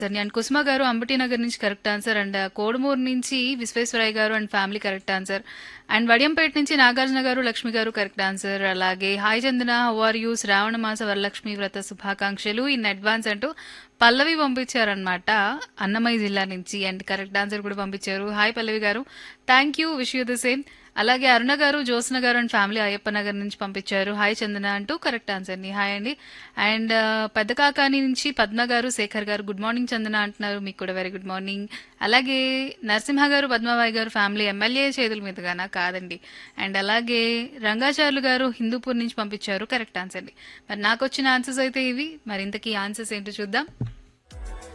సరే అండ్ కుసుమ గారు అంబటి నగర్ నుంచి కరెక్ట్ ఆన్సర్ అండ్ కోడుమూరు నుంచి Visweswaraiah garu and family correct answer and Vadiyampeta నుంచి నాగార్జున గారు లక్ష్మి గారు కరెక్ట్ ఆన్సర్ అలాగే hi Chandana how are you శ్రావణ మాస వరలక్ష్మి వ్రత శుభాకాంక్షలు ఇన్ అడ్వాన్స్ అంటూ పల్లవి పంపించారనమాట అన్నమయ్య జిల్లా నుంచి అండ్ కరెక్ట్ ఆన్సర్ కూడా పంపించారు hi Pallavi garu thank you wish you the same అలాగే అరుణ గారు జ్యోత్స్న గారు అండ్ ఫ్యామిలీ అయ్యప్ప నగర్ నుంచి పంపించారు హాయ్ చందన అంటూ కరెక్ట్ ఆన్సర్ని హాయ్ అండి అండ్ పెద్ద కాకాని నుంచి పద్మ గారు శేఖర్ గారు గుడ్ మార్నింగ్ చందన అంటున్నారు మీకు కూడా వెరీ గుడ్ మార్నింగ్ అలాగే నరసింహ గారు పద్మాబాయి గారు ఫ్యామిలీ ఎమ్మెల్యే చేతుల మీదుగానా కాదండి అండ్ అలాగే రంగాచార్యులు గారు హిందూపూర్ నుంచి పంపించారు కరెక్ట్ ఆన్సర్ని మరి నాకు వచ్చిన ఆన్సర్స్ అయితే ఇవి మరి ఇంతకీ ఆన్సర్స్ ఏంటో చూద్దాం